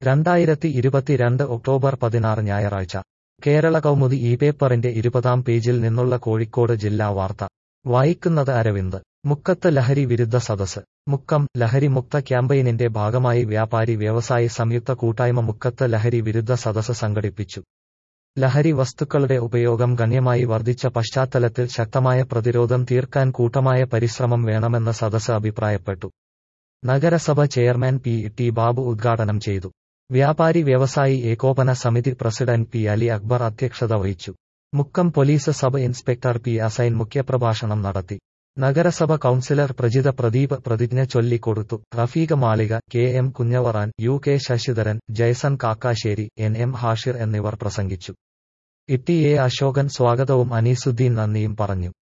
രണ്ടായിരത്തി ഇരുപത്തിരണ്ട് ഒക്ടോബർ പതിനാറ് ഞായറാഴ്ച കേരള കൗമുദി ഈ പേപ്പറിന്റെ ഇരുപതാം പേജിൽ നിന്നുള്ള കോഴിക്കോട് ജില്ലാ വാർത്ത വായിക്കുന്നത് അരവിന്ദ് മുക്കത്ത് ലഹരി വിരുദ്ധ സദസ് മുക്കം ലഹരി മുക്ത ക്യാമ്പയിനിന്റെ ഭാഗമായി വ്യാപാരി വ്യവസായി സംയുക്ത കൂട്ടായ്മ മുക്കത്ത് ലഹരി വിരുദ്ധ സദസ് സംഘടിപ്പിച്ചു ലഹരി വസ്തുക്കളുടെ ഉപയോഗം ഗണ്യമായി വർദ്ധിച്ച പശ്ചാത്തലത്തിൽ ശക്തമായ പ്രതിരോധം തീർക്കാൻ കൂട്ടമായ പരിശ്രമം വേണമെന്ന് സദസ് അഭിപ്രായപ്പെട്ടു നഗരസഭ ചെയർമാൻ പി ടി ബാബു ഉദ്ഘാടനം ചെയ്തു വ്യാപാരി വ്യവസായി ഏകോപന സമിതി പ്രസിഡന്റ് പി അലി അക്ബർ അധ്യക്ഷത വഹിച്ചു Mukkam police sub inspector P Asain മുഖ്യപ്രഭാഷണം നടത്തി നഗരസഭ കൌൺസിലർ പ്രജിത പ്രദീപ് പ്രതിജ്ഞ ചൊല്ലിക്കൊടുത്തു Rafeeq Malika K M Kunhavaran U K Sasidharan Jaison Kakkassery N M Hashir എന്നിവർ പ്രസംഗിച്ചു ഇട്ടി എ അശോകൻ സ്വാഗതവും അനീസുദ്ദീൻ നന്ദിയും പറഞ്ഞു